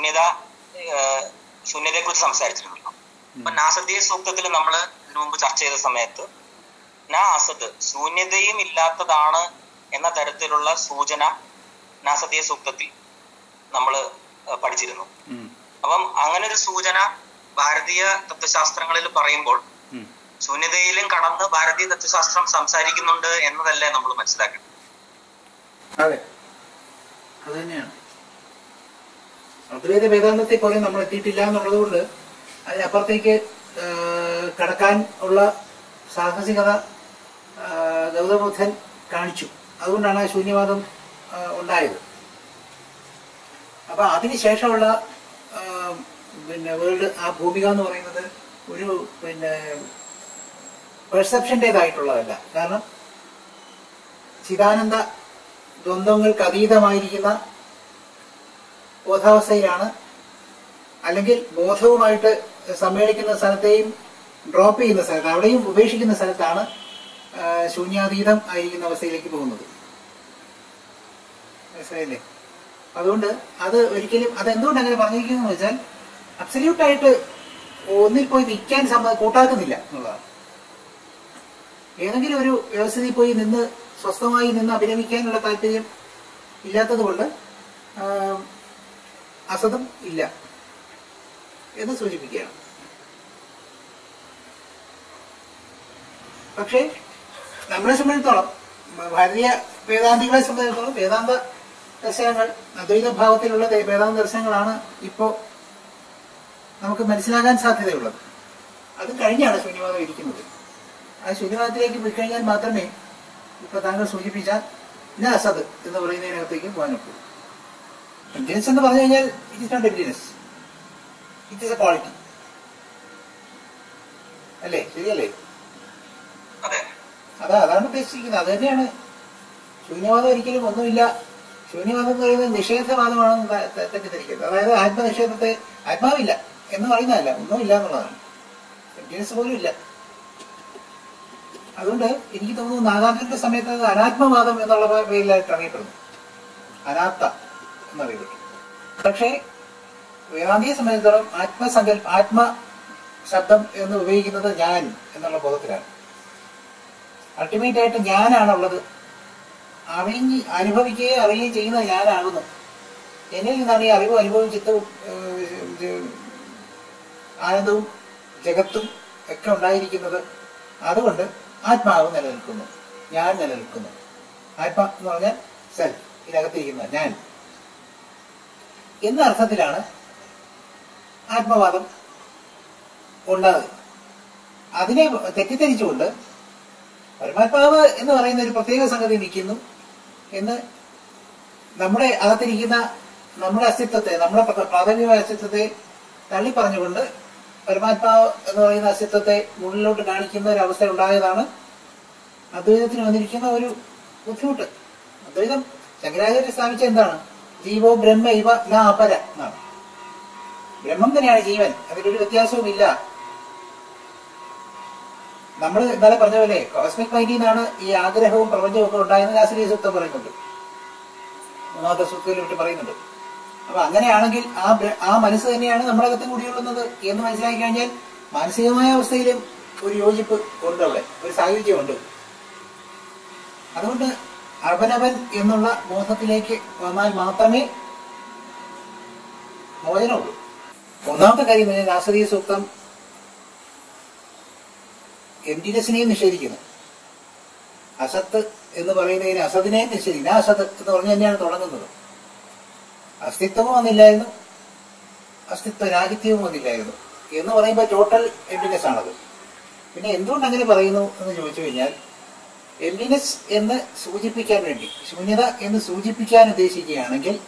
ശൂന്യത ശൂന്യതയെ കുറിച്ച് സംസാരിച്ചിരുന്നല്ലോ അപ്പൊ നാസദ്യ സൂക്തത്തിൽ നമ്മൾ ഇതിനു മുമ്പ് ചർച്ച ചെയ്ത സമയത്ത് നാ അസത് ശൂന്യതയും ഇല്ലാത്തതാണ് എന്ന തരത്തിലുള്ള സൂചന നാസദ്യ സൂക്തത്തിൽ നമ്മൾ പഠിച്ചിരുന്നു ഉം. അപ്പം അങ്ങനെ ഒരു സൂചന ഭാരതീയ തത്വശാസ്ത്രങ്ങളിൽ പറയുമ്പോൾ ഉം. ശൂന്യതയിലും കടന്ന് ഭാരതീയ തത്വശാസ്ത്രം സംസാരിക്കുന്നുണ്ട് എന്നതല്ലേ നമ്മൾ മനസ്സിലാക്കേണ്ടത് അതെ അത് തന്നെയാണ് അദ്വൈത വേദാന്തത്തെ പോലെ നമ്മൾ എത്തിയിട്ടില്ല എന്നുള്ളത് കൊണ്ട് അതിനപ്പുറത്തേക്ക് ആ, കടക്കാൻ ഉള്ള സാഹസികത ആ, ഗൗതമബുദ്ധൻ കാണിച്ചു അതുകൊണ്ടാണ് ആ ശൂന്യവാദം ആ, ഉണ്ടായത് അപ്പൊ അതിനുശേഷമുള്ള ആ, പിന്നെ വേൾഡ് ആ ഭൂമിക എന്ന് പറയുന്നത് ഒരു പിന്നെ പെർസെപ്ഷൻ്റെതായിട്ടുള്ളതല്ല കാരണം ചിദാനന്ദ ദ്വന്ദ്വങ്ങൾക്ക് അതീതമായിരിക്കുന്ന ബോധാവസ്ഥയിലാണ് അല്ലെങ്കിൽ ബോധവുമായിട്ട് സമ്മേളിക്കുന്ന സ്ഥലത്തെയും ഡ്രോപ്പ് ചെയ്യുന്ന സ്ഥലത്ത് അവിടെയും ഉപേക്ഷിക്കുന്ന സ്ഥലത്താണ് ആ, ശൂന്യാതീതം ആയിരിക്കുന്ന അവസ്ഥയിലേക്ക് പോകുന്നത് മനസ്സിലായില്ലേ അതുകൊണ്ട് അത് ഒരിക്കലും അത് എന്തുകൊണ്ട് അങ്ങനെ പറഞ്ഞിരിക്കുന്നു വെച്ചാൽ അബ്സല്യൂട്ടായിട്ട് ഒന്നിൽ പോയി നിൽക്കാൻ സമ്മ കൂട്ടാക്കുന്നില്ല എന്നുള്ളതാണ് ഏതെങ്കിലും ഒരു വ്യവസ്ഥയിൽ പോയി നിന്ന് സ്വസ്ഥമായി നിന്ന് അഭിരമിക്കാനുള്ള താല്പര്യം ഇല്ലാത്തത് കൊണ്ട് അസതം ഇല്ല എന്ന് സൂചിപ്പിക്കുകയാണ് പക്ഷേ നമ്മളെ സംബന്ധിച്ചിടത്തോളം ഭാരതീയ വേദാന്തികളെ സംബന്ധിച്ചിടത്തോളം വേദാന്ത ദർശനങ്ങൾ അദ്വൈത ഭാവത്തിലുള്ള ദേ- വേദാന്ത ദർശനങ്ങളാണ് ഇപ്പോൾ നമുക്ക് മനസ്സിലാകാൻ സാധ്യതയുള്ളത് അത് കഴിഞ്ഞാണ് ശൂന്യവാദം ഇരിക്കുന്നത് ആ ശൂന്യവാദത്തിലേക്ക് പോയി കഴിഞ്ഞാൽ മാത്രമേ ഇപ്പൊ താങ്കൾ സൂചിപ്പിച്ച ഇന്ന അസത് എന്ന് പറയുന്നതിനകത്തേക്ക് പോകാനൊക്കൂ എംപ്റ്റിനെസ് എന്ന് പറഞ്ഞു കഴിഞ്ഞാൽ it is not emptiness it is a quality അല്ലേ ശരിയല്ലേ അതെ അതാ അതാണ് ഉദ്ദേശിച്ചിരിക്കുന്നത് അത് തന്നെയാണ് ശൂന്യവാദം ഒരിക്കലും ഒന്നുമില്ല ശൂന്യവാദം എന്ന് പറയുന്നത് നിഷേധവാദമാണെന്ന് ത- ത- തെറ്റിദ്ധരിക്കുന്നത് അതായത് ആത്മനിഷേധത്തെ ആത്മാവില്ല എന്ന് പറയുന്നതല്ല ഒന്നുമില്ല എന്നുള്ളതാണ് എംപ്റ്റിനെസ് പോലും ഇല്ല അതുകൊണ്ട് എനിക്ക് തോന്നുന്നു നാഗാർജുന്റെ സമയത്ത് അത് അനാത്മവാദം എന്നുള്ള പേരിലായിട്ട് അറിയപ്പെടുന്നു അനാത്ത എന്നറിയപ്പെട്ടു പക്ഷേ വേദാന്തിയെ സംബന്ധിച്ചിടത്തോളം ആത്മസങ്കല്പ ആത്മ ശബ്ദം എന്ന് ഉപയോഗിക്കുന്നത് ഞാൻ എന്നുള്ള ബോധത്തിലാണ് അൾട്ടിമേറ്റ് ആയിട്ട് ഞാനാണുള്ളത് അറിഞ്ഞ് അനുഭവിക്കുകയും അറിയുകയും ചെയ്യുന്നത് ഞാനാകുന്നു എന്നിൽ നിന്നാണ് ഈ അറിവും അനുഭവവും ചിത്തവും ഏഹ്, ഇത് ആനന്ദവും ജഗത്തും ഒക്കെ ഉണ്ടായിരിക്കുന്നത് അതുകൊണ്ട് ആത്മാവ് നിലനിൽക്കുന്നു ഞാൻ നിലനിൽക്കുന്നു ആത്മ എന്ന് പറഞ്ഞാൽ സെൽഫ് ഇതിനകത്തിരിക്കുന്ന ഞാൻ എന്ന അർത്ഥത്തിലാണ് ആത്മവാദം ഉണ്ടാകുന്നത് അതിനെ തെറ്റിദ്ധരിച്ചുകൊണ്ട് പരമാത്മാവ് എന്ന് പറയുന്ന ഒരു പ്രത്യേക സംഗതി നിൽക്കുന്നു എന്ന് നമ്മുടെ അകത്തിരിക്കുന്ന നമ്മുടെ അസ്തിത്വത്തെ നമ്മുടെ പ്ര- പ്രാഥമികമായ അസ്തിത്വത്തെ തള്ളി പറഞ്ഞുകൊണ്ട് പരമാത്മാവ് എന്ന് പറയുന്ന അസ്തിത്വത്തെ മുകളിലോട്ട് കാണിക്കുന്ന ഒരു അവസ്ഥ ഉണ്ടായതാണ് അദ്വൈതത്തിന് വന്നിരിക്കുന്ന ഒരു ബുദ്ധിമുട്ട് അദ്വൈതം ശങ്കരാചാര്യ സ്ഥാപിച്ച എന്താണ് ജീവോ ബ്രഹ്മ ഇവ ന അപര എന്നാണ് ബ്രഹ്മം തന്നെയാണ് ജീവൻ അതിലൊരു വ്യത്യാസവും ഇല്ല നമ്മൾ ഇന്നലെ പറഞ്ഞ പോലെ കോസ്മിക് മൈൻഡിൽ നിന്നാണ് ഈ ആഗ്രഹവും പ്രപഞ്ചവും ഒക്കെ ഉണ്ടായെന്ന് ശാസ്ത്രീയ സൂക്തം പറയുന്നുണ്ട് മൂന്നാമത്തെ സൂക്തത്തിൽ വിട്ട് പറയുന്നുണ്ട് അപ്പൊ അങ്ങനെയാണെങ്കിൽ ആ ബ്ര- ആ മനസ്സ് തന്നെയാണ് നമ്മുടെ അകത്തും കൂടിയുള്ളത് എന്ന് മനസ്സിലാക്കി കഴിഞ്ഞാൽ മാനസികമായ അവസ്ഥയിലും ഒരു യോജിപ്പ് ഉണ്ട് അവിടെ ഒരു സായുജ്യമുണ്ട് അതുകൊണ്ട് അവനവൻ എന്നുള്ള ബോധത്തിലേക്ക് വന്നാൽ മാത്രമേ മോചനമുള്ളൂ ഒന്നാമത്തെ കാര്യം എന്ന് പറഞ്ഞാൽ ശാസ്ത്രീയ സൂക്തം എംറ്റിനെസിനെയും നിഷേധിക്കുന്നു അസത്ത് എന്ന് പറയുന്നതിന് അസത്തിനെ നിഷേധിക്കുന്നു ആ അസത്ത് എന്ന് പറഞ്ഞ് തന്നെയാണ് തുടങ്ങുന്നത് അസ്തിത്വവും വന്നില്ലായിരുന്നു അസ്തിത്വ രാഹിത്യവും വന്നില്ലായിരുന്നു എന്ന് പറയുമ്പോൾ ടോട്ടൽ എംറ്റിനെസ് ആണത് പിന്നെ എന്തുകൊണ്ട് അങ്ങനെ പറയുന്നു എന്ന് ചോദിച്ചു കഴിഞ്ഞാൽ എംറ്റിനെസ് എന്ന് സൂചിപ്പിക്കാൻ വേണ്ടി ശൂന്യത എന്ന് സൂചിപ്പിക്കാൻ ഉദ്ദേശിക്കുകയാണെങ്കിൽ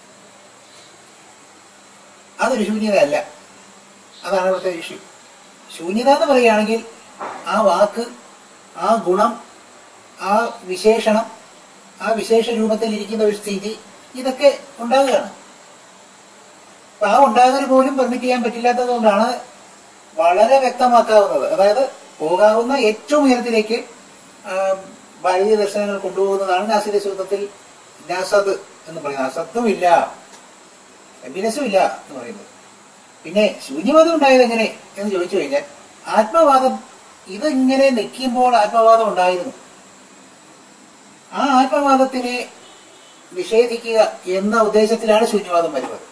അതൊരു ശൂന്യതയല്ല അതാണ് ഇവിടുത്തെ ഇഷ്യൂ ശൂന്യത എന്ന് പറയുകയാണെങ്കിൽ ആ വാക്ക് ആ ഗുണം ആ വിശേഷണം ആ വിശേഷ രൂപത്തിൽ ഇരിക്കുന്ന ഒരു സ്ഥിതി ഇതൊക്കെ ഉണ്ടാകുകയാണ് അപ്പൊ ആ ഉണ്ടാകുന്നതിന് പോലും പെർമിറ്റ് ചെയ്യാൻ പറ്റില്ലാത്തത് കൊണ്ടാണ് വളരെ വ്യക്തമാക്കാവുന്നത് അതായത് പോകാവുന്ന ഏറ്റവും ഉയരത്തിലേക്ക് ആ, ഭാരതീയ ദർശനങ്ങൾ കൊണ്ടുപോകുന്നതാണ് നാസിക സൂത്രത്തിൽ നാസത് എന്ന് പറയുന്നത് അസത്വമില്ല എംപിനെസ്സും ഇല്ല എന്ന് പറയുന്നത് പിന്നെ ശൂന്യവാദം ഉണ്ടായത് എങ്ങനെ എന്ന് ചോദിച്ചു കഴിഞ്ഞാൽ ആത്മവാദം ഇതിങ്ങനെ നിൽക്കുമ്പോൾ ആത്മവാദം ഉണ്ടായിരുന്നു ആ ആത്മവാദത്തിനെ നിഷേധിക്കുക എന്ന ഉദ്ദേശത്തിലാണ് ശൂന്യവാദം വരുന്നത്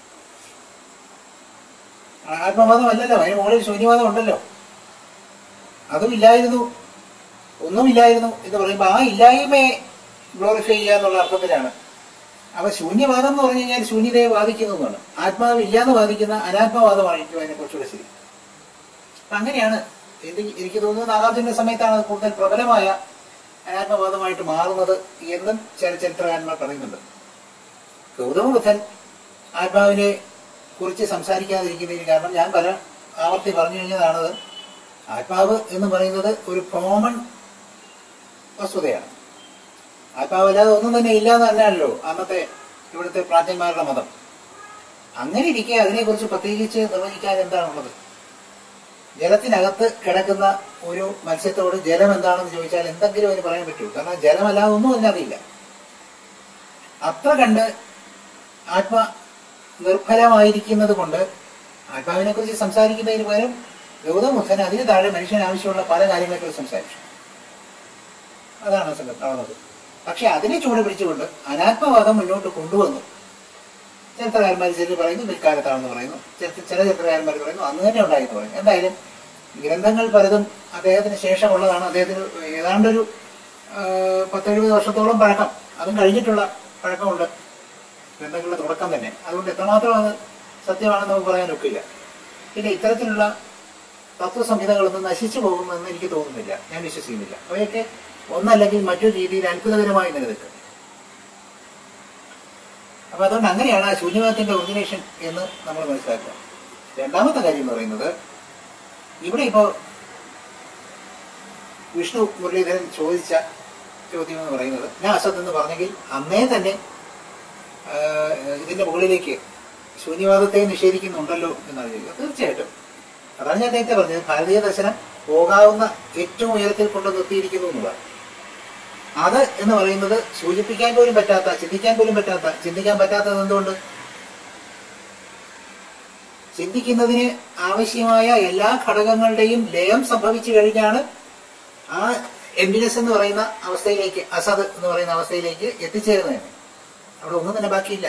ആത്മവാദം അല്ലല്ലോ അതിന് മുകളിൽ ശൂന്യവാദം ഉണ്ടല്ലോ അതും ഇല്ലായിരുന്നു ഒന്നുമില്ലായിരുന്നു എന്ന് പറയുമ്പോൾ ആ ഇല്ലായ്മയെ ഗ്ലോറിഫൈ ചെയ്യുക എന്നുള്ള അർത്ഥത്തിലാണ് അപ്പൊ ശൂന്യവാദം എന്ന് പറഞ്ഞു കഴിഞ്ഞാൽ ശൂന്യതയെ വാദിക്കുന്നു എന്നാണ് ആത്മാവ് ഇല്ലാന്ന് വാദിക്കുന്ന അനാത്മവാദമായിരിക്കും അതിനെ കുറച്ചുകൂടെ ശരി അപ്പൊ അങ്ങനെയാണ് എനിക്ക് എനിക്ക് തോന്നുന്നത് നാഗാർജുന സമയത്താണ് അത് കൂടുതൽ പ്രബലമായ അനാത്മവാദമായിട്ട് മാറുന്നത് എന്നും ചില ചരിത്രകാരന്മാർ പറയുന്നുണ്ട് ഗൗതമ ബുദ്ധൻ ആത്മാവിനെ കുറിച്ച് സംസാരിക്കാതിരിക്കുന്നതിന് കാരണം ഞാൻ പല ആവർത്തി പറഞ്ഞു കഴിഞ്ഞതാണത് ആത്മാവ് എന്ന് പറയുന്നത് ഒരു കോമൺ വസ്തുതയാണ് ആത്മാവല്ലാതെ ഒന്നും തന്നെ ഇല്ല എന്ന് തന്നെയാണല്ലോ അന്നത്തെ ഇവിടുത്തെ പ്രാചീന്മാരുടെ മതം അങ്ങനെ ഇരിക്കെ അതിനെക്കുറിച്ച് പ്രത്യേകിച്ച് നിർവചിക്കാൻ എന്താണുള്ളത് ജലത്തിനകത്ത് കിടക്കുന്ന ഒരു മത്സ്യത്തോട് ജലം എന്താണെന്ന് ചോദിച്ചാൽ എന്തെങ്കിലും അതിന് പറയാൻ പറ്റൂ കാരണം ജലമല്ലാതെ ഒന്നും അതിനറിയില്ല അത്ര കണ്ട് ആത്മ നിർഭലമായിരിക്കുന്നത് കൊണ്ട് ആത്മാവിനെ കുറിച്ച് സംസാരിക്കുന്നതിന് പകരം ഗൗതമുഖൻ അതിന് താഴെ മനുഷ്യന് ആവശ്യമുള്ള പല കാര്യങ്ങളെക്കുറിച്ച് സംസാരിച്ചു അതാണ് സംഗതി പക്ഷെ അതിനെ ചൂട് പിടിച്ചുകൊണ്ട് അനാത്മവാദം മുന്നോട്ട് കൊണ്ടുവന്നു ചരിത്രകാരന്മാർ ചിലർ പറയുന്നു പിൽക്കാലത്താണെന്ന് പറയുന്നു ചില ചില ചരിത്രകാരന്മാർ പറയുന്നു അന്ന് തന്നെ ഉണ്ടായെന്ന് പറയുന്നു എന്തായാലും ഗ്രന്ഥങ്ങൾ പലതും അദ്ദേഹത്തിന് ശേഷമുള്ളതാണ് അദ്ദേഹത്തിന് ഏതാണ്ടൊരു ആ, പത്തെഴുപത് വർഷത്തോളം പഴക്കം അതും കഴിഞ്ഞിട്ടുള്ള പഴക്കമുണ്ട് ഗ്രന്ഥങ്ങളുടെ തുടക്കം തന്നെ അതുകൊണ്ട് എത്രമാത്രം അത് സത്യമാണെന്ന് നമുക്ക് പറയാൻ ഒക്കില്ല പിന്നെ ഇത്തരത്തിലുള്ള തത്വസംഹിതകളൊന്നും നശിച്ചു പോകുമെന്ന് എനിക്ക് തോന്നുന്നില്ല ഞാൻ വിശ്വസിക്കുന്നില്ല അവയൊക്കെ ഒന്നല്ലെങ്കിൽ മറ്റൊരു രീതിയിൽ അത്ഭുതകരമായി നിലനിൽക്കും അപ്പൊ അതുകൊണ്ട് അങ്ങനെയാണ് ആ ശൂന്യവാദത്തിന്റെ ഒറിജിനേഷൻ എന്ന് നമ്മൾ മനസ്സിലാക്കുക രണ്ടാമത്തെ കാര്യം എന്ന് പറയുന്നത് ഇവിടെ ഇപ്പോ വിഷ്ണു മുരളീധരൻ ചോദിച്ച ചോദ്യം എന്ന് പറയുന്നത് ഞാൻ അസത്ത് എന്ന് പറഞ്ഞെങ്കിൽ അന്നേ തന്നെ ആ, ഇതിന്റെ മുകളിലേക്ക് ശൂന്യവാദത്തെ നിഷേധിക്കുന്നുണ്ടല്ലോ എന്നാണ് ചോദിക്കുന്നത് തീർച്ചയായിട്ടും അതാണ് ഞാൻ നേരത്തെ പറഞ്ഞത് ഭാരതീയ ദർശനം പോകാവുന്ന ഏറ്റവും ഉയരത്തിൽ കൊണ്ട് നിർത്തിയിരിക്കുന്നു എന്നുള്ളതാണ് അത് എന്ന് പറയുന്നത് സൂചിപ്പിക്കാൻ പോലും പറ്റാത്ത ചിന്തിക്കാൻ പോലും പറ്റാത്ത ചിന്തിക്കാൻ പറ്റാത്തത് എന്തുകൊണ്ട് ചിന്തിക്കുന്നതിന് ആവശ്യമായ എല്ലാ ഘടകങ്ങളുടെയും ലയം സംഭവിച്ചു കഴിഞ്ഞാണ് ആ എംബിനസ് എന്ന് പറയുന്ന അവസ്ഥയിലേക്ക് അസദ് എന്ന് പറയുന്ന അവസ്ഥയിലേക്ക് എത്തിച്ചേരുന്നത് അവിടെ ഒന്നും തന്നെ ബാക്കിയില്ല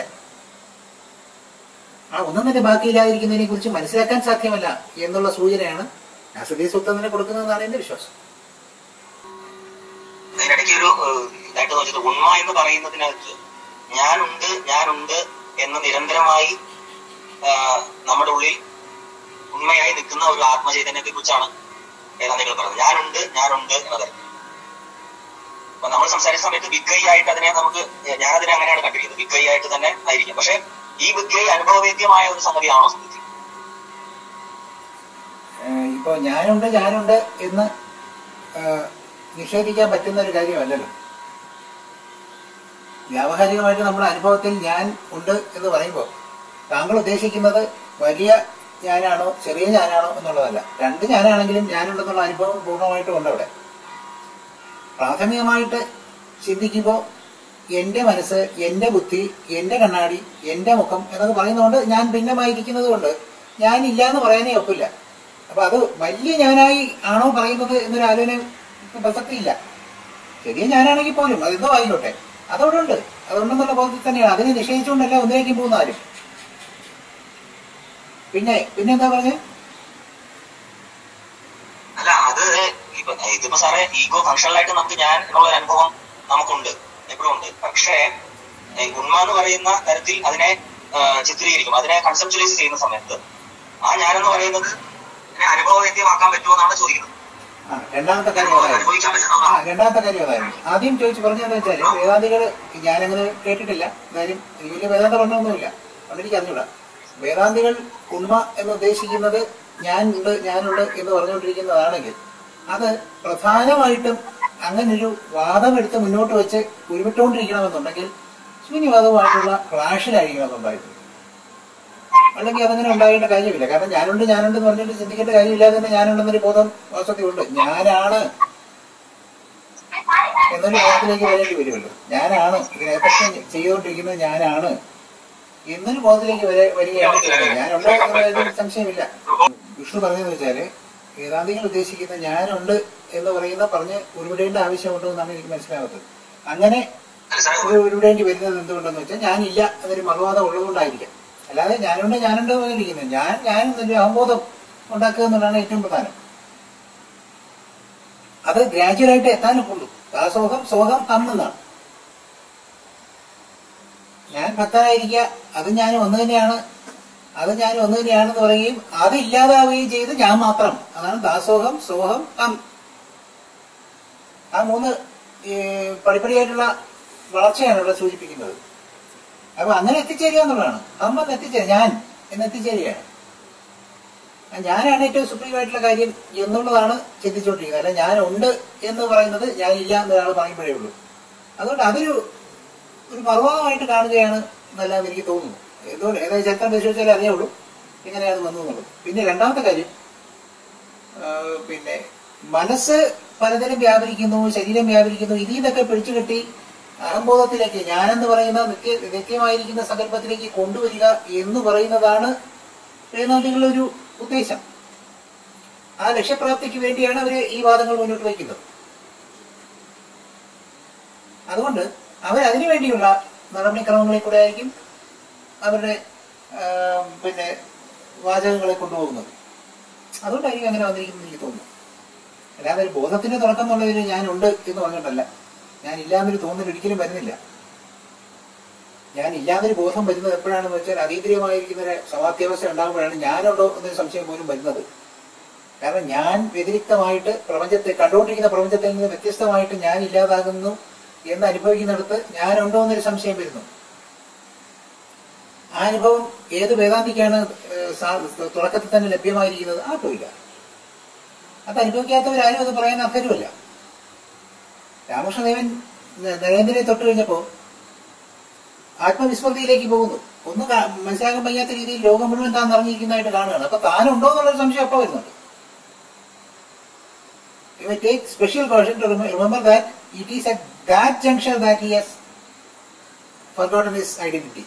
ആ ഒന്നും തന്നെ ബാക്കിയില്ലാതിരിക്കുന്നതിനെ കുറിച്ച് മനസ്സിലാക്കാൻ സാധ്യമല്ല എന്നുള്ള സൂചനയാണ് അസദി സുൽത്താനെ കൊടുക്കുന്നതെന്നാണ് എന്റെ വിശ്വാസം അതിനിടയ്ക്ക് ഒരു ഏഹ്, ഇതായിട്ട് നോക്കിയത് ഉണ്മ എന്ന് പറയുന്നതിനകത്ത് ഞാനുണ്ട് ഞാനുണ്ട് എന്ന് നിരന്തരമായി ആഹ്, നമ്മുടെ ഉള്ളിൽ ഉണ്മയായി നിൽക്കുന്ന ഒരു ആത്മചൈതന്യത്തെ കുറിച്ചാണ് വേദാന്തികൾ പറഞ്ഞത് ഞാനുണ്ട് ഞാനുണ്ട് എന്ന തരത്തിൽ അപ്പൊ നമ്മൾ സംസാരിച്ച സമയത്ത് വിഗ്രഹി ആയിട്ട് അതിനെ നമുക്ക് ഞാനതിനെ അങ്ങനെയാണ് കണ്ടിരിക്കുന്നത് വിഗ്രഹി ആയിട്ട് തന്നെ ആയിരിക്കും പക്ഷെ ഈ വിഗ്രഹി അനുഭവവേദ്യമായ ഒരു സംഗതിയാണോ സത്യത്തിൽ ഏഹ് ഇപ്പൊ ഞാനുണ്ട് ഞാനുണ്ട് എന്ന് ഏഹ് നിഷേധിക്കാൻ പറ്റുന്ന ഒരു കാര്യമല്ലല്ലോ വ്യാവഹാരികമായിട്ട് നമ്മുടെ അനുഭവത്തിൽ ഞാൻ ഉണ്ട് എന്ന് പറയുമ്പോൾ താങ്കൾ ഉദ്ദേശിക്കുന്നത് വലിയ ഞാനാണോ ചെറിയ ഞാനാണോ എന്നുള്ളതല്ല രണ്ട് ഞാനാണെങ്കിലും ഞാനുണ്ടെന്നുള്ള അനുഭവം പൂർണ്ണമായിട്ടും ഉണ്ട് അവിടെ പ്രാഥമികമായിട്ട് ചിന്തിക്കുമ്പോൾ എന്റെ മനസ്സ് എന്റെ ബുദ്ധി എന്റെ കണ്ണാടി എന്റെ മുഖം എന്നൊക്കെ പറയുന്നതുകൊണ്ട് ഞാൻ ഭിന്നമായിരിക്കുന്നത് കൊണ്ട് ഞാൻ ഇല്ല എന്ന് പറയാനേ ഒക്കില്ല അപ്പൊ അത് വലിയ ഞാനായി ആണോ പറയുന്നത് എന്നൊരു ആലോചന പ്രസക്തിയില്ല ചെറിയ ഞാനാണെങ്കിൽ പോലും അതെന്തോ ആയിക്കോട്ടെ അതവിടെ ഉണ്ട് അതുണ്ടെന്നുള്ള ബോധത്തിൽ തന്നെയാണ് അതിനെ നിഷേധിച്ചുകൊണ്ടല്ല ഒന്നിലേക്കും പോകുന്ന ആരും പിന്നെ പിന്നെന്താ പറഞ്ഞേ അല്ല അത് ഇപ്പൊ ഇതിപ്പോ സാറേ ഈഗോ ഫങ്ഷണലായിട്ട് നമുക്ക് ഞാൻ എന്നുള്ള ഒരു അനുഭവം നമുക്കുണ്ട് എപ്പോഴും ഉണ്ട് പക്ഷേ ഏഹ് ഉണ്മ എന്ന് പറയുന്ന തരത്തിൽ അതിനെ ആഹ് ചിത്രീകരിക്കും അതിനെ കൺസെപ്ച്വലൈസ് ചെയ്യുന്ന സമയത്ത് ആ ഞാനെന്ന് പറയുന്നത് അതിനെ അനുഭവവേദ്യമാക്കാൻ പറ്റുമോ എന്നാണ് ചോദിക്കുന്നത് ആ രണ്ടാമത്തെ കാര്യം അതായിരുന്നു അനുഭവിക്കാൻ ആ പറ്റുന്നതാണ് രണ്ടാമത്തെ കാര്യം അതായിരുന്നു ആദ്യം ചോദിച്ചു പറഞ്ഞതെന്ന് വെച്ചാല് വേദാന്തികള് ഞാനങ്ങനെ കേട്ടിട്ടില്ല എന്തായാലും എനിക്ക് വലിയ വേദാന്ത പഠനമൊന്നുമില്ല അതുകൊണ്ട് എനിക്ക് അറിഞ്ഞൂടാ വേദാന്തികൾ ഉണ്മ എന്ന് ഉദ്ദേശിക്കുന്നത് ഞാൻ ഉണ്ട് ഞാനുണ്ട് എന്ന് പറഞ്ഞുകൊണ്ടിരിക്കുന്നതാണെങ്കിൽ അത് പ്രധാനമായിട്ടും അങ്ങനൊരു വാദം എടുത്ത് മുന്നോട്ട് വെച്ച് ഉരുവിട്ടുകൊണ്ടിരിക്കണമെന്നുണ്ടെങ്കിൽ ശൂന്യവാദവുമായിട്ടുള്ള ക്ലാഷിലായിരിക്കണം അതുണ്ടായിരുന്നത് അല്ലെങ്കിൽ അതങ്ങനെ ഉണ്ടാകേണ്ട കാര്യമില്ല കാരണം ഞാനുണ്ട് ഞാനുണ്ട് എന്ന് പറഞ്ഞിട്ട് ചിന്തിക്കേണ്ട കാര്യമില്ലാതെ തന്നെ ഞാനുണ്ടെന്നൊരു ബോധം വാസ്തവത്തിലുണ്ട് ഞാനാണ് എന്നൊരു ബോധത്തിലേക്ക് വരേണ്ടി വരുമല്ലോ ഞാനാണ് ഇതിനെപ്പറ്റി ചെയ്തുകൊണ്ടിരിക്കുന്നത് ഞാനാണ് എന്നൊരു ബോധത്തിലേക്ക് വരെ വരികയാണ് ചെയ്യുന്നത്. ഞാനുണ്ട് എന്നുള്ളതിൽ സംശയമില്ല വിഷ്ണു പറഞ്ഞതെന്ന് വെച്ചാല് വേദാന്തികൾ ഉദ്ദേശിക്കുന്ന ഞാനുണ്ട് എന്ന് പറയുന്ന പറഞ്ഞ് ഉരുവിടേണ്ട ആവശ്യമുണ്ടോ എന്നാണ് എനിക്ക് മനസ്സിലാകുന്നത് അങ്ങനെ അല്ല സാറേ ഇത് ഉരുവിടേണ്ടി വരുന്നത് എന്തുകൊണ്ടെന്ന് വെച്ചാൽ ഞാനില്ല എന്നൊരു മറുവാദം ഉള്ളതുകൊണ്ടായിരിക്കാം അല്ലാതെ ഞാനുണ്ട് ഞാനുണ്ട് എന്ന് പറഞ്ഞിരിക്കുന്നത് ഞാൻ ഞാൻ എന്നൊരു അവബോധം ഉണ്ടാക്കുക എന്നുള്ളതാണ് ഏറ്റവും പ്രധാനം അത് ഗ്രാജുവലായിട്ട് എത്താനൊക്കുള്ളൂ ദാസോഹം സോഹം ഹം എന്നാണ് ഞാൻ ഭക്തനായിരിക്കുക അത് ഞാൻ ഒന്ന് തന്നെയാണ് അത് ഞാൻ ഒന്ന് തന്നെയാണെന്ന് പറയുകയും അത് ഇല്ലാതാവുകയും ചെയ്ത് ഞാൻ മാത്രം അതാണ് ദാസോഹം സോഹം ഹം ആ മൂന്ന് ഈ, പടിപ്പടിയായിട്ടുള്ള വളർച്ചയാണ് ഇവിടെ സൂചിപ്പിക്കുന്നത് അപ്പൊ അങ്ങനെ എത്തിച്ചേരുക എന്നുള്ളതാണ് ഹം എന്ന് എത്തിച്ചേരുക ഞാൻ എന്ന് എത്തിച്ചേരുകയാണ് ആ ഞാനാണ് ഏറ്റവും സുപ്രീം ആയിട്ടുള്ള കാര്യം എന്നുള്ളതാണ് ചിന്തിച്ചുകൊണ്ടിരിക്കുന്നത് അല്ല ഞാൻ ഉണ്ട് എന്ന് പറയുന്നത് ഞാൻ ഇല്ല എന്ന് ഒരാൾ പറയുമ്പോഴേ ഉള്ളൂ അതുകൊണ്ട് അതൊരു ഒരു പർവ്വതമായിട്ട് കാണുകയാണ് എന്നല്ലാതെ എനിക്ക് തോന്നുന്നു എന്തുകൊണ്ട് ഏതായാലും ചരിത്രം പരിശോധിച്ചാലേ അറിയാവുള്ളൂ ഇങ്ങനെ അത് വന്നു എന്നുള്ളത് പിന്നെ രണ്ടാമത്തെ കാര്യം ആ, പിന്നെ മനസ്സ് പലതരം വ്യാപരിക്കുന്നു ശരീരം വ്യാപരിക്കുന്നു ഇതിൽ നിന്നൊക്കെ പിടിച്ചു കെട്ടി അഹംബോധത്തിലേക്ക് ഞാനെന്ന് പറയുന്ന നിത്യ നിത്യമായിരിക്കുന്ന സങ്കല്പത്തിലേക്ക് കൊണ്ടുവരിക എന്ന് പറയുന്നതാണ് വേദാന്തികളുടെ ഒരു ഉദ്ദേശം ആ ലക്ഷ്യപ്രാപ്തിക്ക് വേണ്ടിയാണ് അവർ ഈ വാദങ്ങൾ മുന്നോട്ട് വയ്ക്കുന്നത് അതുകൊണ്ട് അവർ അതിനു വേണ്ടിയുള്ള നടപടിക്രമങ്ങളിൽ കൂടെ ആയിരിക്കും അവരുടെ ആ, പിന്നെ വാചകങ്ങളെ കൊണ്ടുപോകുന്നത് അതുകൊണ്ടായിരിക്കും അങ്ങനെ വന്നിരിക്കുന്നത് എനിക്ക് തോന്നുന്നു അല്ലാതെ ഒരു ബോധത്തിന്റെ തുടക്കം എന്നുള്ളതിൽ ഞാനുണ്ട് എന്ന് പറഞ്ഞിട്ടല്ല ഞാൻ ഇല്ലാന്നൊരു തോന്നൽ ഒരിക്കലും വരുന്നില്ല ഞാൻ ഇല്ലാന്നൊരു ബോധം വരുന്നത് എപ്പോഴാണെന്ന് വെച്ചാൽ അതീന്ദ്രിയമായിരിക്കുന്ന ഒരു സമാധ്യാവസ്ഥ ഉണ്ടാകുമ്പോഴാണ് ഞാനുണ്ടോ എന്നൊരു സംശയം പോലും വരുന്നത് കാരണം ഞാൻ വ്യതിരിക്തമായിട്ട് പ്രപഞ്ചത്തെ കണ്ടുകൊണ്ടിരിക്കുന്ന പ്രപഞ്ചത്തിൽ നിന്ന് വ്യത്യസ്തമായിട്ട് ഞാൻ ഇല്ലാതാകുന്നു എന്ന് അനുഭവിക്കുന്നിടത്ത് ഞാനുണ്ടോ എന്നൊരു സംശയം വരുന്നു ആ അനുഭവം ഏത് വേദാന്തിക്കാണ് ഏഹ്, സാ- തുടക്കത്തിൽ തന്നെ ലഭ്യമായിരിക്കുന്നത് ആർക്കുമില്ല അത് അനുഭവിക്കാത്തവരാരും അത് പറയാൻ അർഹരുമല്ല രാമകൃഷ്ണദേവൻ ന- നരേന്ദ്രനെ തൊട്ട് കഴിഞ്ഞപ്പോ ആത്മവിസ്മൃതിയിലേക്ക് പോകുന്നു ഒന്നും കാ- മനസ്സിലാക്കാൻ വയ്യാത്ത രീതിയിൽ ലോകം മുഴുവൻ താൻ നിറഞ്ഞിരിക്കുന്നതായിട്ട് കാണുകയാണ് അപ്പൊ താനുണ്ടോ എന്നുള്ളൊരു സംശയം അപ്പൊ വരുന്നുണ്ട് You may take special caution to rem- remember that it is at that juncture that he has forgotten his identity.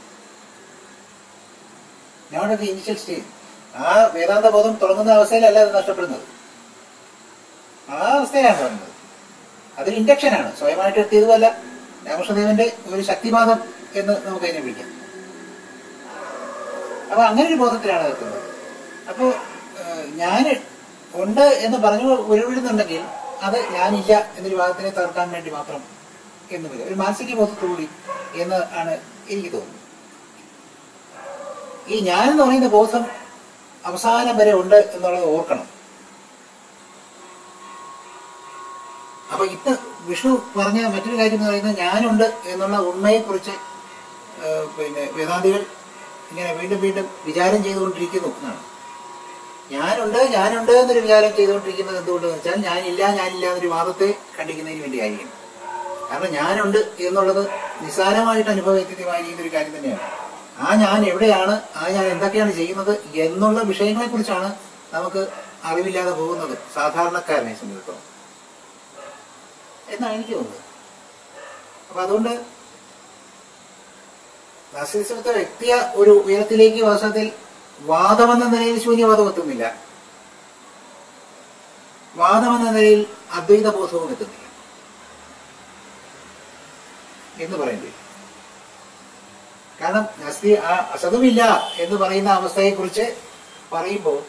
Not at the initial stage. ആ വേദാന്ത ബോധം തുടങ്ങുന്ന അവസ്ഥയിലല്ല അത് നഷ്ടപ്പെടുന്നത് ആ അവസ്ഥയിലാണ് പറയുന്നത് അതൊരു ഇൻഡക്ഷനാണ് സ്വയമായിട്ട് എത്തിയതുമല്ല രാമകൃഷ്ണദേവന്റെ ഒരു ശക്തിവാദം എന്ന് നമുക്ക് അതിനെ വിളിക്കാം അപ്പൊ അങ്ങനെ ഒരു ബോധത്തിലാണ് എത്തുന്നത് അപ്പോ ഞാൻ ഉണ്ട് എന്ന് പറഞ്ഞു ഉരുവിടുന്നുണ്ടെങ്കിൽ അത് ഞാനില്ല എന്നൊരു വാദത്തിനെ തകർക്കാൻ വേണ്ടി മാത്രം എന്ന് വരും ഒരു മാനസിക ബോധത്തോടുകൂടി എന്ന് ആണ് എനിക്ക് തോന്നുന്നത് ഈ ഞാൻ എന്ന് പറയുന്ന ബോധം അവസാനം വരെ ഉണ്ട് എന്നുള്ളത് ഓർക്കണം അപ്പൊ ഇന്ന് വിഷ്ണു പറഞ്ഞ മറ്റൊരു കാര്യം എന്ന് പറയുന്നത് ഞാനുണ്ട് എന്നുള്ള ഉണ്മയെക്കുറിച്ച് ഏഹ്, പിന്നെ വേദാന്തികൾ ഇങ്ങനെ വീണ്ടും വീണ്ടും വിചാരം ചെയ്തുകൊണ്ടിരിക്കുന്നു എന്നാണ് ഞാനുണ്ട് ഞാനുണ്ട് എന്നൊരു വിചാരം ചെയ്തുകൊണ്ടിരിക്കുന്നത് എന്തുകൊണ്ടെന്ന് വെച്ചാൽ ഞാനില്ല ഞാനില്ല എന്നൊരു വാദത്തെ ഖണ്ഡിക്കുന്നതിന് വേണ്ടിയായിരിക്കും കാരണം ഞാനുണ്ട് എന്നുള്ളത് നിസ്സാരമായിട്ട് അനുഭവവേദ്യമായിരിക്കുന്ന ഒരു കാര്യം തന്നെയാണ് ആ ഞാൻ എവിടെയാണ് ആ ഞാൻ എന്തൊക്കെയാണ് ചെയ്യുന്നത് എന്നുള്ള വിഷയങ്ങളെ കുറിച്ചാണ് നമുക്ക് അറിവില്ലാതെ പോകുന്നത് സാധാരണക്കാരനെ സംബന്ധിച്ചിടത്തോളം എന്നാണ് എനിക്ക് തോന്നുന്നത് അപ്പൊ അതുകൊണ്ട് നാസിസത്തെ വ്യക്തിയ ഒരു ഉയരത്തിലേക്ക് വാസ്തവത്തിൽ വാദമെന്ന നിലയിൽ ശൂന്യവാദം എത്തുന്നില്ല വാദമെന്ന നിലയിൽ അദ്വൈത ബോധവും എത്തുന്നില്ല എന്ന് പറയേണ്ടി വരും. കാരണം നസ്തി ആ അസതുമില്ല എന്ന് പറയുന്ന അവസ്ഥയെ കുറിച്ച് പറയുമ്പോൾ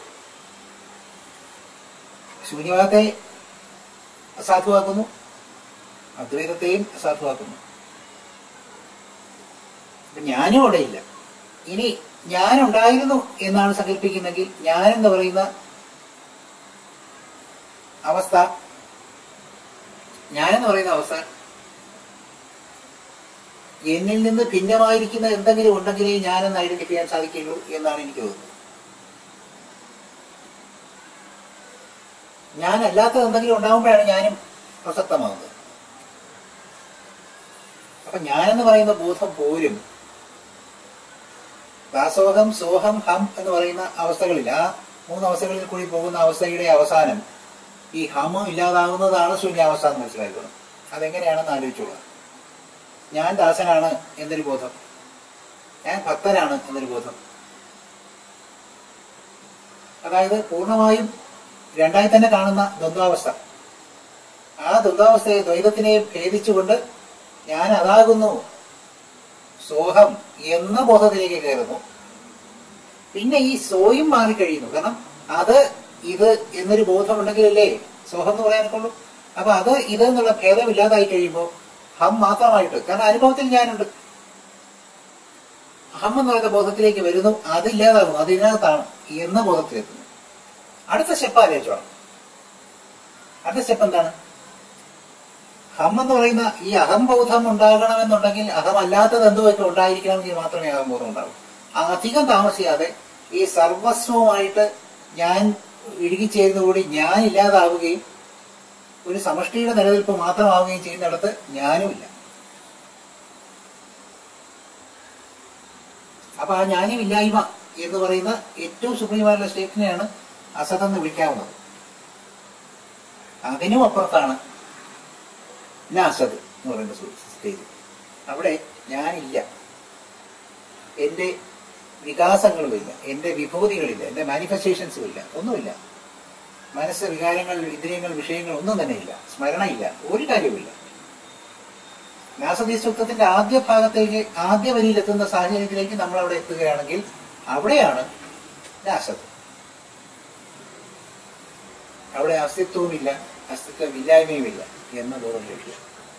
ശൂന്യവാദത്തെ അസാധുവാക്കുന്നു അദ്വൈതത്തെയും അസാധുവാക്കുന്നു അപ്പൊ ഞാനും അവിടെ ഇല്ല ഇനി ഞാനുണ്ടായിരുന്നു എന്നാണ് സങ്കല്പിക്കുന്നെങ്കിൽ ഞാൻ എന്ന് പറയുന്ന അവസ്ഥ ഞാനെന്ന് പറയുന്ന അവസ്ഥ എന്നിൽ നിന്ന് ഭിന്നമായിരിക്കുന്ന എന്തെങ്കിലും ഉണ്ടെങ്കിലേ ഞാനെന്ന് ഐഡന്റിഫൈ ചെയ്യാൻ സാധിക്കുള്ളൂ എന്നാണ് എനിക്ക് തോന്നുന്നത് ഞാനല്ലാത്തത് എന്തെങ്കിലും ഉണ്ടാകുമ്പോഴാണ് ഞാനും പ്രസക്തമാകുന്നത് അപ്പൊ ഞാനെന്ന് പറയുന്ന ബോധം പോലും ദാസോഹം സോഹം ഹം എന്ന് പറയുന്ന അവസ്ഥകളിൽ ആ മൂന്ന് അവസ്ഥകളിൽ കൂടി പോകുന്ന അവസ്ഥയുടെ അവസാനം ഈ ഹം ഇല്ലാതാകുന്നതാണ് ശൂന്യാവസ്ഥ എന്ന് മനസ്സിലാക്കണം അതെങ്ങനെയാണെന്ന് ആലോചിച്ചോളൂ ഞാൻ ദാസനാണ് എന്നൊരു ബോധം ഞാൻ ഭക്തനാണ് എന്നൊരു ബോധം അതായത് പൂർണ്ണമായും രണ്ടായി തന്നെ കാണുന്ന ദ്വന്ദ്വാവസ്ഥ ആ ദ്വന്ദ്വാവസ്ഥയെ ദ്വൈതത്തിനെ ഭേദിച്ചുകൊണ്ട് ഞാൻ അതാകുന്നു സോഹം എന്ന ബോധത്തിലേക്ക് കയറുന്നു പിന്നെ ഈ സോയും മാറിക്കഴിയുന്നു കാരണം അത് ഇത് എന്നൊരു ബോധം ഉണ്ടെങ്കിലല്ലേ സോഹം എന്ന് പറയാനൊക്കെ ഉള്ളൂ അപ്പൊ അത് ഇത് എന്നുള്ള ഭേദമില്ലാതായി കഴിയുമ്പോൾ ഹം മാത്രമായിട്ട് കാരണം അനുഭവത്തിൽ ഞാനുണ്ട് ഹം എന്ന് പറയുന്ന ബോധത്തിലേക്ക് വരുന്നു അതില്ലാതാകുന്നു അത് ഇതിനകത്താണ് എന്ന ബോധത്തിലെത്തുന്നു അടുത്ത സ്റ്റെപ്പ് ആലോചിച്ചോളാം അടുത്ത സ്റ്റെപ്പ് എന്താണ് ഹം എന്ന് പറയുന്ന ഈ അഹംബോധം ഉണ്ടാകണമെന്നുണ്ടെങ്കിൽ അഹമല്ലാത്തത് എന്തുമൊക്കെ ഉണ്ടായിരിക്കണമെങ്കിൽ മാത്രമേ അഹംബോധം ഉണ്ടാകൂ അധികം താമസിയാതെ ഈ സർവസ്വമായിട്ട് ഞാൻ ഇഴുകിച്ചേരുന്നതോടെ ഞാൻ ഇല്ലാതാവുകയും ഒരു സമഷ്ടിയുടെ നിലനിൽപ്പ് മാത്രമാവുകയും ചെയ്യുന്നിടത്ത് ഞാനുമില്ല അപ്പൊ ആ ഞാനുമില്ലായ്മ എന്ന് പറയുന്ന ഏറ്റവും സുപ്രീമായിട്ടുള്ള സ്റ്റേറ്റിനെയാണ് അസത് എന്ന് വിളിക്കാവുന്നത് അതിനും അപ്പുറത്താണ് നാസത് എന്ന് പറയുന്ന സ്റ്റേജ് അവിടെ ഞാനില്ല എന്റെ വികാസങ്ങളുമില്ല എന്റെ വിഭൂതികളില്ല എന്റെ മാനിഫെസ്റ്റേഷൻസും ഇല്ല ഒന്നുമില്ല മനസ്സ് വികാരങ്ങൾ ഇന്ദ്രിയങ്ങൾ വിഷയങ്ങൾ ഒന്നും തന്നെ ഇല്ല സ്മരണയില്ല ഒരു കാര്യവുമില്ല നാസതി സൂക്തത്തിന്റെ ആദ്യ ഭാഗത്തേക്ക് ആദ്യ വരിയിലെത്തുന്ന സാഹചര്യത്തിലേക്ക് നമ്മൾ അവിടെ എത്തുകയാണെങ്കിൽ അവിടെയാണ് നാസത് അവിടെ അസ്തിത്വവുമില്ല അസ്തിത്വമില്ലായ്മയുമില്ല എന്ന ബോധം ലഭിക്കുക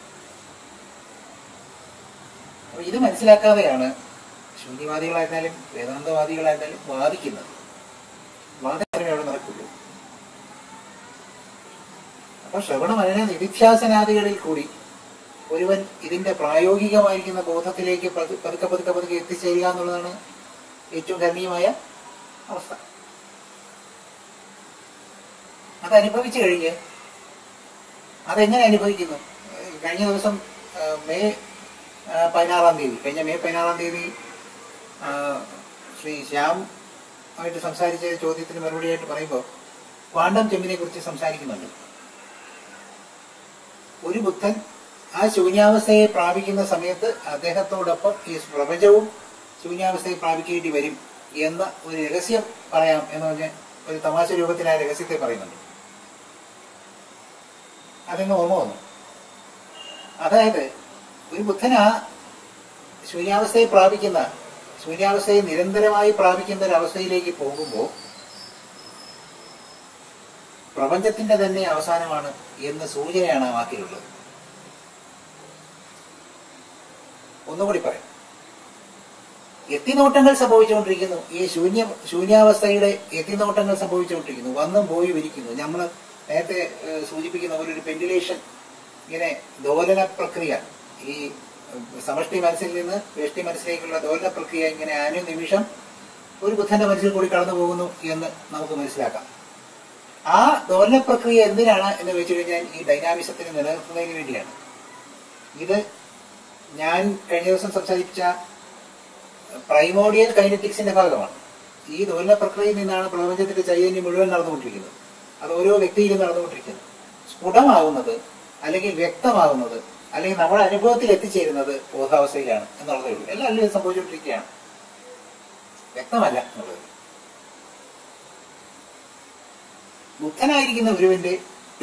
അപ്പൊ ഇത് മനസ്സിലാക്കാതെയാണ് ശൂന്യവാദികളായിരുന്നാലും വേദാന്തവാദികളായിരുന്നാലും വാദിക്കുന്നത് വാദം അവിടെ നടക്കുള്ളൂ അപ്പൊ ശ്രവണ മനന നിധിധ്യാസനാദികളിൽ കൂടി ഒരുവൻ ഇതിന്റെ പ്രായോഗികമായിരിക്കുന്ന ബോധത്തിലേക്ക് പതു- പതുക്കെ പതുക്കെ പതുക്കെ എത്തിച്ചേരുക എന്നുള്ളതാണ് ഏറ്റവും കരണീയമായ അവസ്ഥ അത് അനുഭവിച്ചു കഴിഞ്ഞ് അതെങ്ങനെ അനുഭവിക്കുന്നു ഏഹ് കഴിഞ്ഞ ദിവസം ഏഹ് മെയ് ഏഹ് പതിനാറാം തീയതി കഴിഞ്ഞ മെയ് പതിനാറാം തീയതി ആഹ് ശ്രീ ശ്യാം ആയിട്ട് സംസാരിച്ച ചോദ്യത്തിന് മറുപടിയായിട്ട് പറയുമ്പോൾ ക്വാണ്ടം ചെമ്പിനെ കുറിച്ച് സംസാരിക്കുന്നുണ്ട് ഒരു ബുദ്ധൻ ആ ശൂന്യാവസ്ഥയെ പ്രാപിക്കുന്ന സമയത്ത് അദ്ദേഹത്തോടൊപ്പം ഈ പ്രപഞ്ചവും ശൂന്യാവസ്ഥയെ പ്രാപിക്കേണ്ടി വരും എന്ന ഒരു രഹസ്യം പറയാം എന്ന് പറഞ്ഞ് ഒരു തമാശ രൂപത്തിൽ ആ രഹസ്യത്തെ പറയുന്നുണ്ട് അതെന്നെ ഓർമ്മ വന്നു അതായത് ഒരു ബുദ്ധൻ ആ ശൂന്യാവസ്ഥയെ പ്രാപിക്കുന്ന ശൂന്യാവസ്ഥയെ നിരന്തരമായി പ്രാപിക്കുന്ന ഒരു അവസ്ഥയിലേക്ക് പോകുമ്പോൾ പ്രപഞ്ചത്തിന്റെ തന്നെ അവസാനമാണ് എന്ന സൂചനയാണ് ആ വാക്കിലുള്ളത് ഒന്നുകൂടി പറയാം എത്തിനോട്ടങ്ങൾ സംഭവിച്ചുകൊണ്ടിരിക്കുന്നു ഈ ശൂന്യ ശൂന്യാവസ്ഥയുടെ എത്തിനോട്ടങ്ങൾ സംഭവിച്ചുകൊണ്ടിരിക്കുന്നു വന്നും പോയി ഇരിക്കുന്നു നമ്മൾ നേരത്തെ ഏഹ്, സൂചിപ്പിക്കുന്ന പോലെ ഒരു പെൻഡുലേഷൻ ഇങ്ങനെ ദോലന പ്രക്രിയ ഈ ഏഹ്, സമഷ്ടി മനസ്സിൽ നിന്ന് വ്യഷ്ടി മനസ്സിലേക്കുള്ള ദോലന പ്രക്രിയ ഇങ്ങനെ അനുനിമിഷം ഒരു ബുദ്ധന്റെ മനസ്സിൽ കൂടി കടന്നു പോകുന്നു എന്ന് നമുക്ക് മനസ്സിലാക്കാം ആ ദോലന പ്രക്രിയ എന്തിനാണ് എന്ന് വെച്ച് കഴിഞ്ഞാൽ ഈ ഡൈനാമിസത്തിന് നിലനിർത്തുന്നതിന് വേണ്ടിയാണ് ഇത് ഞാൻ കഴിഞ്ഞ ദിവസം സംസാരിച്ച പ്രൈമോഡിയൽ കൈനറ്റിക്സിന്റെ ഭാഗമാണ് ഈ ദോലന പ്രക്രിയയിൽ നിന്നാണ് പ്രപഞ്ചത്തിന്റെ ചൈതന്യം മുഴുവൻ നടന്നുകൊണ്ടിരിക്കുന്നത് അത് ഓരോ വ്യക്തിയിലും നടന്നുകൊണ്ടിരിക്കുന്നത് സ്ഫുടമാവുന്നത് അല്ലെങ്കിൽ വ്യക്തമാവുന്നത് അല്ലെങ്കിൽ നമ്മുടെ അനുഭവത്തിൽ എത്തിച്ചേരുന്നത് ബോധാവസ്ഥയിലാണ് എന്നുള്ളതേ ഉള്ളൂ എല്ലാം അല്ലേ സംഭവിച്ചുകൊണ്ടിരിക്കുകയാണ് വ്യക്തമല്ല എന്നുള്ളത് ബുദ്ധനായിരിക്കുന്ന ഗുരുവിന്റെ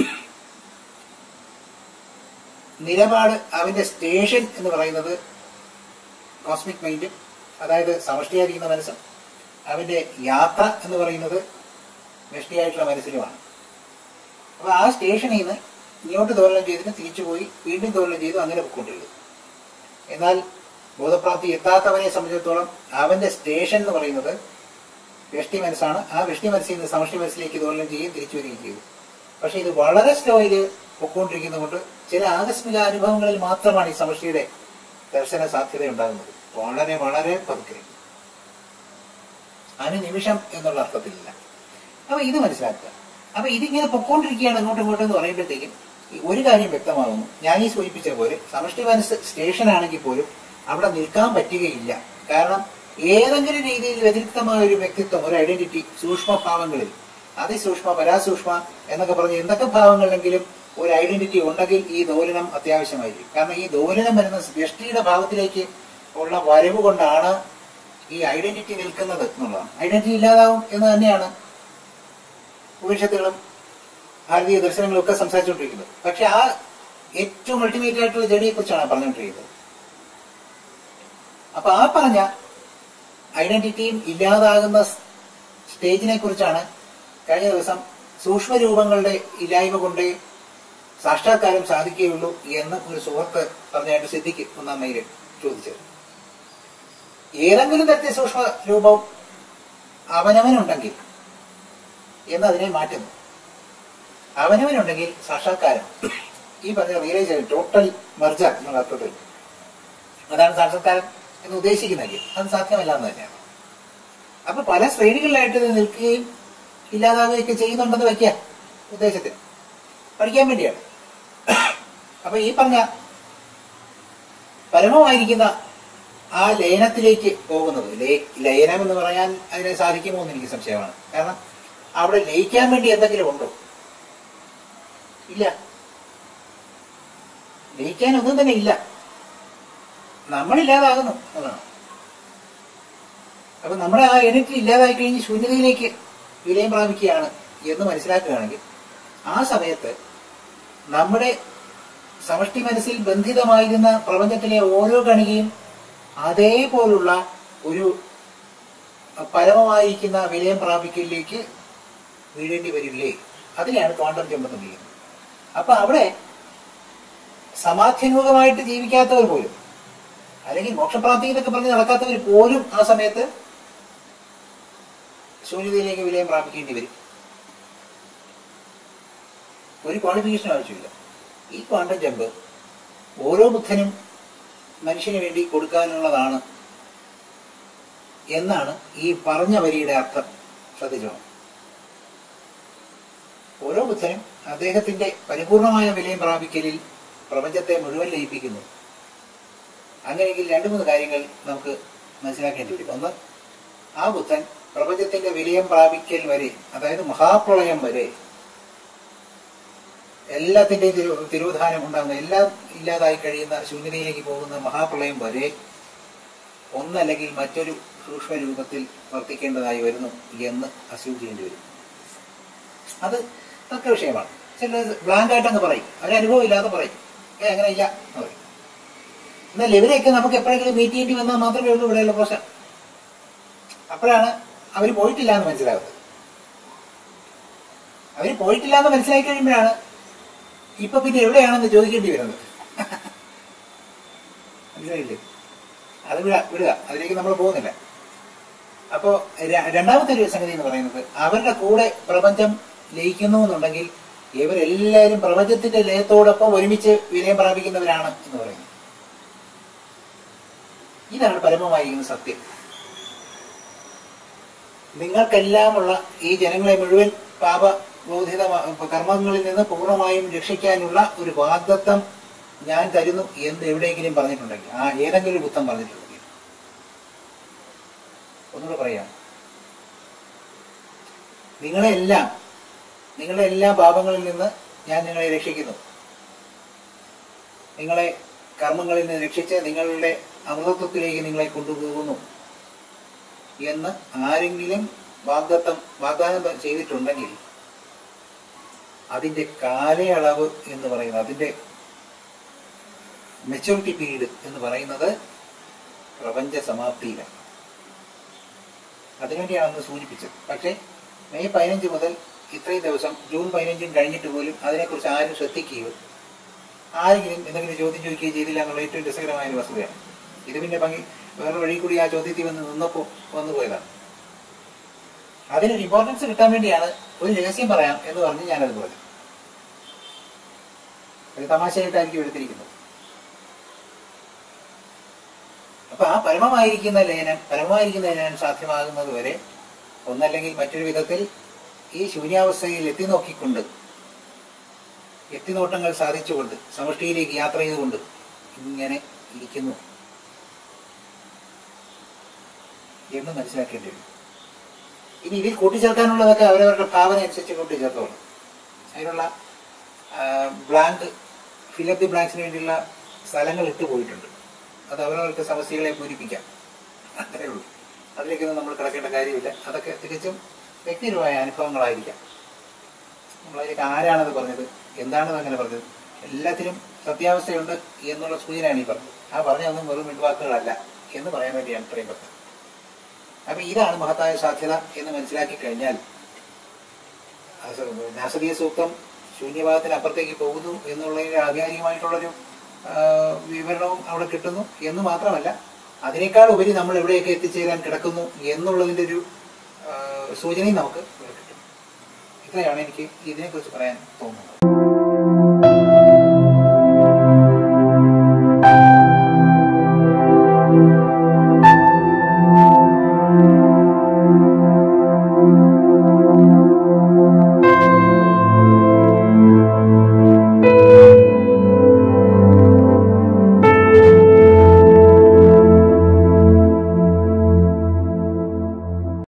നിലപാട് അവന്റെ സ്റ്റേഷൻ എന്ന് പറയുന്നത് കോസ്മിക് മൈൻഡും അതായത് സമഷ്ടിയായിരിക്കുന്ന മനസ്സും അവന്റെ യാത്ര എന്ന് പറയുന്നത് വ്യഷ്ടിയായിട്ടുള്ള മനസ്സിലുമാണ് അപ്പൊ ആ സ്റ്റേഷനിൽ നിന്ന് ഇങ്ങോട്ട് ദോലനം ചെയ്തിട്ട് തിരിച്ചു പോയി വീണ്ടും ദോലനം ചെയ്തു അങ്ങനെ പൊയ്ക്കൊണ്ടിരുന്നു എന്നാൽ ബോധപ്രാപ്തി എത്താത്തവനെ സംബന്ധിച്ചിടത്തോളം അവന്റെ സ്റ്റേഷൻ എന്ന് പറയുന്നത് വ്യഷ്ടി മനസ്സാണ് ആ വ്യഷ്ടി മനസ്സിൽ നിന്ന് സമഷ്ടി മനസ്സിലേക്ക് ദോലനം ചെയ്യുകയും തിരിച്ചു വരികയും ചെയ്തു പക്ഷെ ഇത് വളരെ സ്ലോയിൽ പൊക്കോണ്ടിരിക്കുന്നതുകൊണ്ട് ചില ആകസ്മിക അനുഭവങ്ങളിൽ മാത്രമാണ് ഈ സമഷ്ടിയുടെ ദർശന സാധ്യത ഉണ്ടാകുന്നത് വളരെ വളരെ പതുക്കെ അനുനിമിഷം എന്നുള്ള അർത്ഥത്തിലില്ല അപ്പൊ ഇത് മനസ്സിലാക്കുക അപ്പൊ ഇതിങ്ങനെ പൊക്കോണ്ടിരിക്കുകയാണ് അങ്ങോട്ടും ഇങ്ങോട്ടും എന്ന് പറയുമ്പോഴത്തേക്കും ഈ ഒരു കാര്യം വ്യക്തമാകുന്നു ഞാൻ ഈ സൂചിപ്പിച്ച പോലെ സമഷ്ടി മനസ്സ് സ്റ്റേഷൻ ആണെങ്കിൽ പോലും അവിടെ നിൽക്കാൻ പറ്റുകയില്ല കാരണം ഏതെങ്കിലും രീതിയിൽ വ്യതിരിക്തമായ ഒരു വ്യക്തിത്വം ഒരു ഐഡന്റിറ്റി സൂക്ഷ്മ ഭാവങ്ങളിൽ അതിസൂക്ഷ്മ പരാസൂക്ഷ്മ എന്നൊക്കെ പറഞ്ഞ് എന്തൊക്കെ ഭാവങ്ങളിലെങ്കിലും ഒരു ഐഡന്റിറ്റി ഉണ്ടെങ്കിൽ ഈ ദോലനം അത്യാവശ്യമായിരിക്കും കാരണം ഈ ദോലനം വരുന്ന വ്യഷ്ടിയുടെ ഭാവത്തിലേക്ക് ഉള്ള വരവ് കൊണ്ടാണ് ഈ ഐഡന്റിറ്റി നിൽക്കുന്നത് എന്നുള്ളതാണ് ഐഡന്റിറ്റി ഇല്ലാതാവും എന്ന് തന്നെയാണ് ഉപനിഷത്തുകളും ഭാരതീയ ദർശനങ്ങളും ഒക്കെ സംസാരിച്ചുകൊണ്ടിരിക്കുന്നത് പക്ഷെ ആ ഏറ്റവും അൾട്ടിമേറ്റ് ആയിട്ടുള്ള ജഡിയെ കുറിച്ചാണ് പറഞ്ഞുകൊണ്ടിരിക്കുന്നത് അപ്പൊ ആ പറഞ്ഞ ഐഡന്റിറ്റിയും ഇല്ലാതാകുന്ന സ്റ്റേജിനെ കുറിച്ചാണ് കഴിഞ്ഞ ദിവസം സൂക്ഷ്മരൂപങ്ങളുടെ ഇല്ലായ്മ കൊണ്ട് സാക്ഷാത്കാരം സാധിക്കുകയുള്ളൂ എന്ന് ഒരു സുഹൃത്ത് പറഞ്ഞായിട്ട് സിദ്ധിക്ക് ഒന്നാം മൈല് ചോദിച്ചത് ഏതെങ്കിലും തരത്തിൽ സൂക്ഷ്മ രൂപം അവനവനുണ്ടെങ്കിൽ എന്ന് അതിനെ മാറ്റുന്നു അവനവനുണ്ടെങ്കിൽ സാക്ഷാത്കാരം ഈ പറഞ്ഞ റിയലൈസേഷൻ ടോട്ടൽ മർജർ എന്നുള്ള അർത്ഥത്തിൽ അതാണ് സാക്ഷാത്കാരം എന്ന് ഉദ്ദേശിക്കുന്നെങ്കിൽ അത് സാധ്യമല്ല എന്ന് തന്നെയാണ് അപ്പൊ പല ശ്രേണികളിലായിട്ട് ഇത് നിൽക്കുകയും ഇല്ലാതാവുകയൊക്കെ ചെയ്യുന്നുണ്ടെന്ന് വയ്ക്കുക ഉദ്ദേശത്തിന് പഠിക്കാൻ വേണ്ടിയാണ് അപ്പൊ ഈ പറഞ്ഞ പരമമായിരിക്കുന്ന ആ ലയനത്തിലേക്ക് പോകുന്നത് ലയ- ലയനം എന്ന് പറയാൻ അതിനെ സാധിക്കുമോ എന്ന് എനിക്ക് സംശയമാണ് കാരണം അവിടെ ലയിക്കാൻ വേണ്ടി എന്തെങ്കിലും ഉണ്ടോ ഇല്ല ലയിക്കാൻ ഒന്നും തന്നെ ഇല്ല നമ്മളില്ലാതാകുന്നു അതാണ് അപ്പൊ നമ്മുടെ ആ എനർജി ഇല്ലാതായി കഴിഞ്ഞ് ശൂന്യതയിലേക്ക് വിലയം പ്രാപിക്കുകയാണ് എന്ന് മനസ്സിലാക്കുകയാണെങ്കിൽ ആ സമയത്ത് നമ്മുടെ സമഷ്ടി മനസ്സിൽ ബന്ധിതമായിരുന്ന പ്രപഞ്ചത്തിലെ ഓരോ കണികയും അതേപോലുള്ള ഒരു പരമമായിരിക്കുന്ന വിലയം പ്രാപിക്കലിലേക്ക് വീഴേണ്ടി വരില്ലേ അതിനെയാണ് ക്വാണ്ടം ചെമ്പെന്ന് വിളിക്കുന്നത് അപ്പൊ അവിടെ സമാധ്യന്മുഖമായിട്ട് ജീവിക്കാത്തവർ പോലും അല്ലെങ്കിൽ മോക്ഷപ്രാപ്തി എന്നൊക്കെ പറഞ്ഞ് നടക്കാത്തവർ പോലും ആ സമയത്ത് ശൂന്യതയിലേക്ക് വിലയം പ്രാപിക്കേണ്ടി വരും ഒരു ക്വാളിഫിക്കേഷൻ ആവശ്യമില്ല ഈ ക്വാണ്ടം ജമ്പ് ഓരോ ബുദ്ധനും മനുഷ്യന് വേണ്ടി കൊടുക്കാനുള്ളതാണ് എന്നാണ് ഈ പറഞ്ഞ വരിയുടെ അർത്ഥം ശ്രദ്ധിച്ചോ ഓരോ ബുദ്ധനും അദ്ദേഹത്തിന്റെ പരിപൂർണമായ വിലയം പ്രാപിക്കലിൽ പ്രപഞ്ചത്തെ മുഴുവൻ ലയിപ്പിക്കുന്നു അങ്ങനെയെങ്കിൽ രണ്ടു മൂന്ന് കാര്യങ്ങൾ നമുക്ക് മനസ്സിലാക്കേണ്ടി വരും ഒന്ന് ആ ബുദ്ധൻ പ്രപഞ്ചത്തിന്റെ വിലയം പ്രാപിക്കൽ വരെ അതായത് മഹാപ്രളയം വരെ എല്ലാത്തിന്റെയും തിരു തിരോധാനം ഉണ്ടാകുന്ന എല്ലാം ഇല്ലാതായി കഴിയുന്ന ശൂന്യതയിലേക്ക് പോകുന്ന മഹാപ്രളയം വരെ ഒന്നല്ലെങ്കിൽ മറ്റൊരു സൂക്ഷ്മ രൂപത്തിൽ വർത്തിക്കേണ്ടതായി വരുന്നു എന്ന് അസ്യൂം ചെയ്യേണ്ടി വരും അത് തക്ക വിഷയമാണ് ചില ബ്ലാങ്ക് ആയിട്ട് അങ്ങ് പറയും അവരനുഭവം ഇല്ലാതെ പറയും ഏ അങ്ങനെ ഇല്ല എന്ന് പറയും എന്നാൽ ഇവരെയൊക്കെ നമുക്ക് എപ്പോഴെങ്കിലും മീറ്റ് ചെയ്യേണ്ടി വന്നാൽ മാത്രമേ ഉള്ളൂ ഇവിടെയുള്ള പ്രശ്നം അപ്പോഴാണ് അവർ പോയിട്ടില്ല എന്ന് മനസ്സിലാകുന്നത് അവർ പോയിട്ടില്ല എന്ന് മനസ്സിലാക്കി കഴിയുമ്പോഴാണ് ഇപ്പൊ പിന്നെ എവിടെയാണെന്ന് ചോദിക്കേണ്ടി വരുന്നത് മനസ്സിലായില്ലേ അത് വിടുക വിടുക അതിലേക്ക് നമ്മൾ പോകുന്നില്ല അപ്പോ ര- രണ്ടാമത്തെ ഒരു സംഗതി എന്ന് പറയുന്നത് അവരുടെ കൂടെ പ്രപഞ്ചം ലയിക്കുന്നു എന്നുണ്ടെങ്കിൽ ഇവരെല്ലാവരും പ്രപഞ്ചത്തിന്റെ ലയത്തോടൊപ്പം ഒരുമിച്ച് വിലയം പ്രാപിക്കുന്നവരാണ് എന്ന് പറയുന്നത് ഇതാണ് പരമമായിരിക്കുന്ന സത്യം നിങ്ങൾക്കെല്ലാമുള്ള ഈ ജനങ്ങളെ മുഴുവൻ പാപബോധിത കർമ്മങ്ങളിൽ നിന്ന് പൂർണ്ണമായും രക്ഷിക്കാനുള്ള ഒരു വാഗ്ദത്വം ഞാൻ തരുന്നു എന്ന് എവിടെയെങ്കിലും പറഞ്ഞിട്ടുണ്ടെങ്കിൽ ആ ഏതെങ്കിലും ഒരു ബുദ്ധം പറഞ്ഞിട്ടുണ്ടെങ്കിൽ ഒന്നുകൂടെ പറയാം നിങ്ങളെല്ലാം നിങ്ങളുടെ എല്ലാ പാപങ്ങളിൽ നിന്ന് ഞാൻ നിങ്ങളെ രക്ഷിക്കുന്നു നിങ്ങളെ കർമ്മങ്ങളിൽ നിന്ന് രക്ഷിച്ച് നിങ്ങളുടെ അമൃതത്വത്തിലേക്ക് നിങ്ങളെ കൊണ്ടുപോകുന്നു എന്ന് ആരെങ്കിലും വാഗ്ദത്തം വാഗ്ദാനം ചെയ്തിട്ടുണ്ടെങ്കിൽ അതിന്റെ കാലയളവ് എന്ന് പറയുന്നത് അതിന്റെ മെച്ചൂരിറ്റി പീരീഡ് എന്ന് പറയുന്നത് പ്രപഞ്ച സമാപ്തിയിലാണ് അതിനുവേണ്ടിയാണ് അന്ന് സൂചിപ്പിച്ചത് പക്ഷേ മെയ് പതിനഞ്ച് മുതൽ ഇത്രയും ദിവസം ജൂൺ പതിനഞ്ചും കഴിഞ്ഞിട്ട് പോലും അതിനെക്കുറിച്ച് ആരും ശ്രദ്ധിക്കുകയോ ആരെങ്കിലും എന്തെങ്കിലും ചോദ്യം ചോദിക്കുകയോ ചെയ്തില്ല എന്നുള്ള ഏറ്റവും രസകരമായ ഒരു വസ്തുതയാണ് ഇത് പിന്നെ ഭംഗി വേറെ വഴി കൂടി ആ ചോദ്യത്തിൽ വന്ന് നിന്നപ്പോൾ വന്നു പോയതാണ് അതിനൊരു ഇമ്പോർട്ടൻസ് കിട്ടാൻ വേണ്ടിയാണ് ഒരു രഹസ്യം പറയാം എന്ന് പറഞ്ഞ് ഞാനത് പറഞ്ഞു ഒരു തമാശയായിട്ടായിരിക്കും എടുത്തിരിക്കുന്നത് അപ്പൊ ആ പരമമായിരിക്കുന്ന ലയനം പരമമായിരിക്കുന്ന ലയനം സാധ്യമാകുന്നത് വരെ ഒന്നല്ലെങ്കിൽ മറ്റൊരു വിധത്തിൽ ഈ ശൂന്യാവസ്ഥയിൽ എത്തി നോക്കിക്കൊണ്ട് എത്തിനോട്ടങ്ങൾ സാധിച്ചുകൊണ്ട് സമഷ്ടിയിലേക്ക് യാത്ര ചെയ്തുകൊണ്ട് ഇങ്ങനെ ഇരിക്കുന്നു എന്ന് മനസ്സിലാക്കേണ്ടി വരും ഇനി ഇതിൽ കൂട്ടിച്ചേർക്കാനുള്ളതൊക്കെ അവരവരുടെ ഭാവന അനുസരിച്ച് കൂട്ടിച്ചേർത്തോളൂ അതിനുള്ള ബ്ലാങ്ക് ഫിലപ്പ് ദി ബ്ലാങ്ക്സിന് വേണ്ടിയുള്ള സ്ഥലങ്ങൾ ഇട്ട് പോയിട്ടുണ്ട് അത് അവരവർക്ക് സമസ്യകളെ പൂരിപ്പിക്കാം അത്രേ ഉള്ളൂ അതിലേക്കൊന്നും നമ്മൾ കിടക്കേണ്ട കാര്യമില്ല അതൊക്കെ തികച്ചും വ്യക്തിപരമായ അനുഭവങ്ങളായിരിക്കാം നമ്മളതിലേക്ക് ആരാണത് പറഞ്ഞത് എന്താണത് അങ്ങനെ പറഞ്ഞത് എല്ലാത്തിനും സത്യാവസ്ഥയുണ്ട് എന്നുള്ള സൂചനയാണ് ഈ പറഞ്ഞത് ആ പറഞ്ഞതൊന്നും വെറും മിണ്ടുവാക്കുകളല്ല എന്ന് പറയാൻ വേണ്ടിയാണ് ഇത്രയും പറഞ്ഞത് അപ്പൊ ഇതാണ് മഹത്തായ സാധ്യത എന്ന് മനസ്സിലാക്കി കഴിഞ്ഞാൽ അത് നാസരീയ സൂക്തം ശൂന്യഭാഗത്തിന് അപ്പുറത്തേക്ക് പോകുന്നു എന്നുള്ളതിന്റെ ആധികാരികമായിട്ടുള്ളൊരു ആ, വിവരണവും അവിടെ കിട്ടുന്നു എന്ന് മാത്രമല്ല അതിനേക്കാൾ ഉപരി നമ്മൾ എവിടെയൊക്കെ എത്തിച്ചേരാൻ കിടക്കുന്നു എന്നുള്ളതിന്റെ ഒരു ആ, സൂചനയും നമുക്ക് ഇവിടെ കിട്ടും ഇത്രയാണ് എനിക്ക് ഇതിനെക്കുറിച്ച് പറയാൻ തോന്നുന്നത്